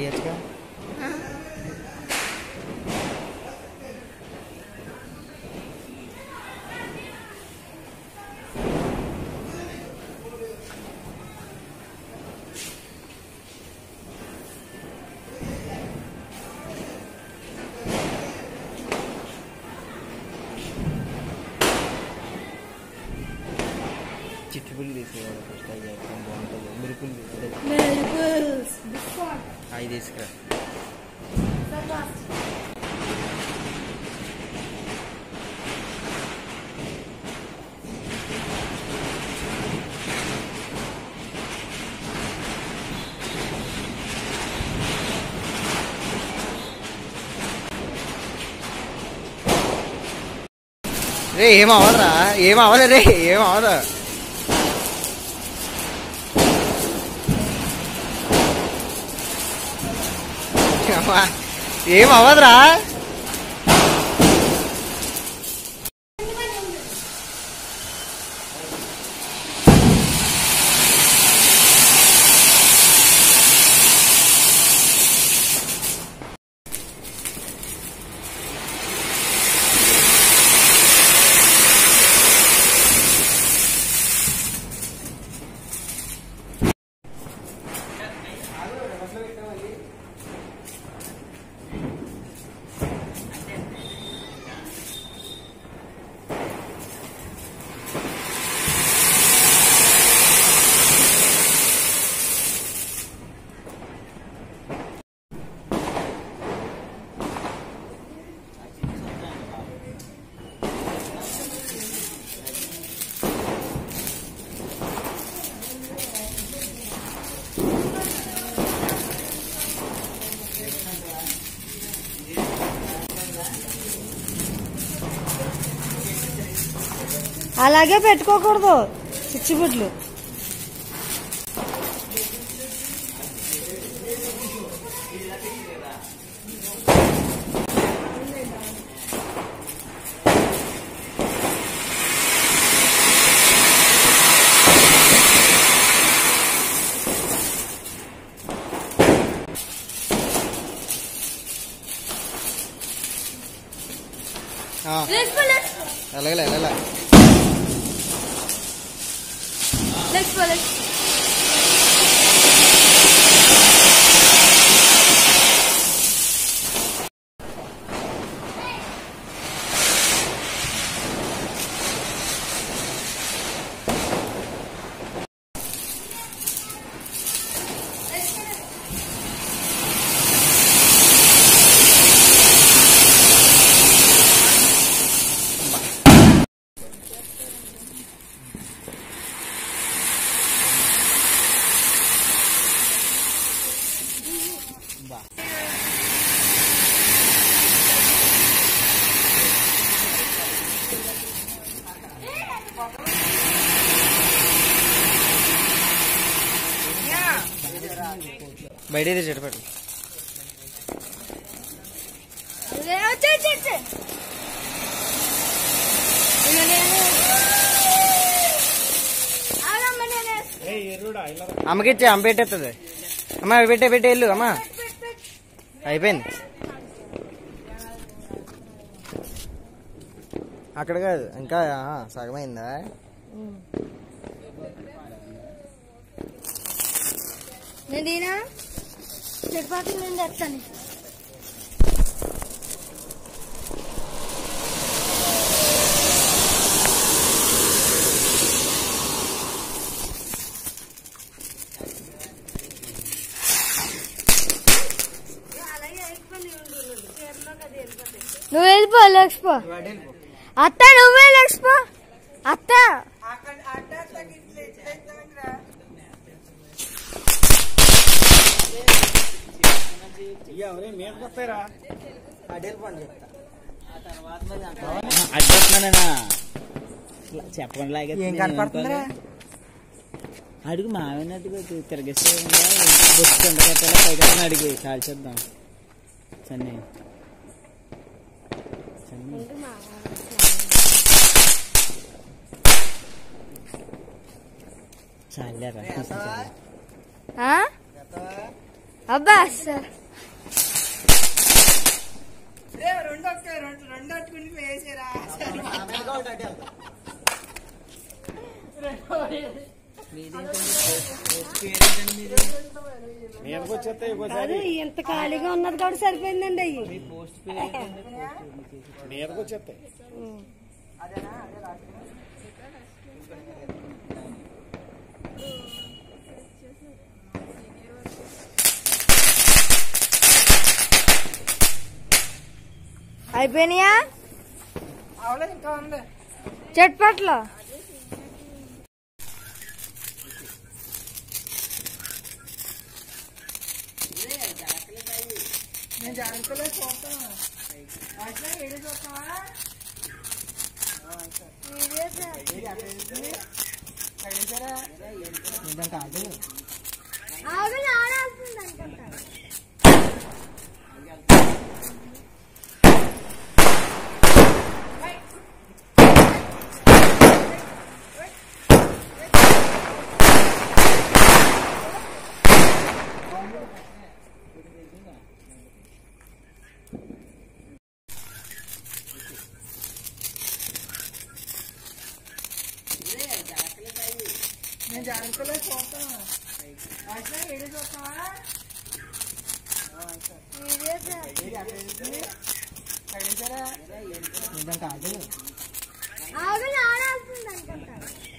తీయచ్చుగా చిట్టుపుల్లి తీసుకోవాలి ఫస్ట్ అవి చేస్తాం బాగుంటుంది మిరుపులు అదే Marbles. This one. అవి తీసుకురా The last. రే ఏం అవ్వదురా ఏం అవ్వదు రే ఏం అవ్వదు అమ్మా, ఏం అవ్వదురా అలాగే పెట్టుకోకూడదు చిచ్చుబుడ్లు ఆ, ఎలాగలే ఎలాగలే బయట చెట్టు పెట్టు అమ్మకి ఇచ్చే అమ్మ పెట్టేస్తుంది అమ్మ అవి పెట్టే పెట్టే వెళ్ళు అమ్మ అయిపోయింది అక్కడ కాదు ఇంకా ఆ, సగమైందా నేనా చపాతీ నేను తెస్తాను నువ్వు వెళ్ళిపో లక్ష్పో అత్త నువ్వే లక్ష్పో అత్త అడ్డొస్తున్నానా చెప్పండి లాగే ఏం కనపడుతుందిరా అడుగు మావినట్టుగా తిరగేస్తే బొచ్చు ఉండగట్టాలా పైగా అడిగి కాల్చేద్దాం సన్నీ సన్నీ చాలేరా ఆ? అబ్బా సార్ రెండు ఒక్క రెండు రెండు అట్టుకుని వేసేరా మీదకి వచ్చేస్తాయి కాదు ఒకసారి ఇంత ఖాళీగా ఉన్నది కాబట్టి సరిపోయిందండి అయ్యి పోస్ట్ పేరు ఏంటండి? పోస్ట్ పేరు. మీదకి వచ్చేస్తాయి అయిపోయినాయా అవలేదు ఇంకా ఉంది చట్పట్లో నేను జాగ్రత్తలో చూస్తాను అట్లా ఏడు చూస్తావా తగిలించారా ఇదంతా కాదు ఆగలి ఆడాల్సింది అనుకుంటా నేను జాగ్రత్తలో చూస్తాను అట్లా ఏడు చూస్తావా తగిలించారా ఇదంతా కాదు ఆగలి ఆడాల్సింది అనుకుంటా